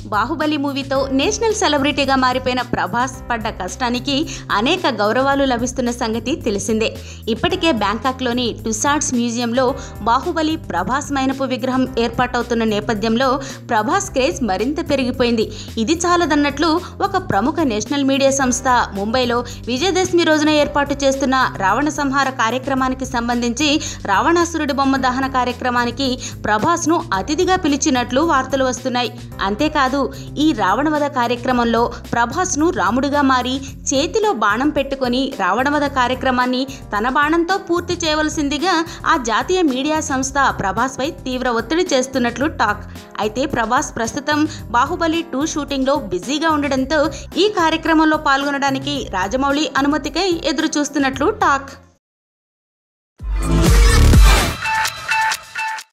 బాహుబలి మూవీతో నేషనల్ సెలబ్రిటీగా మారిపోయిన ప్రభాస్ పడ్డ కష్టానికి అనేక గౌరవాలు లభిస్తున్న సంగతి తెలిసిందే ఇప్పటికే బ్యాంకాక్లోని టుసాడ్స్ మ్యూజియంలో బాహుబలి ప్రభాస్ మైనపు విగ్రహం ఏర్పాటవుతున్న నేపథ్యంలో ప్రభాస్ క్రేజ్ మరింత పెరిగిపోయింది ఇది చాలదన్నట్లు ఒక ప్రముఖ నేషనల్ మీడియా సంస్థ ముంబైలో విజయదశమి రోజున ఏర్పాటు చేస్తున్న రావణ సంహార కార్యక్రమానికి సంబంధించి రావణాసురుడి బొమ్మ దహన కార్యక్రమానికి ప్రభాస్ను అతిథిగా పిలిచినట్లు వార్తలు వస్తున్నాయి అంతేకాదు ఈ రావణవధ కార్యక్రమంలో ప్రభాస్ను రాముడిగా మారి చేతిలో బాణం పెట్టుకొని రావణవధ కార్యక్రమాన్ని తన బాణంతో పూర్తి చేయవలసిందిగా ఆ జాతీయ మీడియా సంస్థ ప్రభాస్పై తీవ్ర ఒత్తిడి చేస్తున్నట్లు టాక్ అయితే ప్రభాస్ ప్రస్తుతం బాహుబలి టూ షూటింగ్లో బిజీగా ఉండడంతో ఈ కార్యక్రమంలో పాల్గొనడానికి రాజమౌళి అనుమతికై ఎదురు చూస్తున్నట్లు టాక్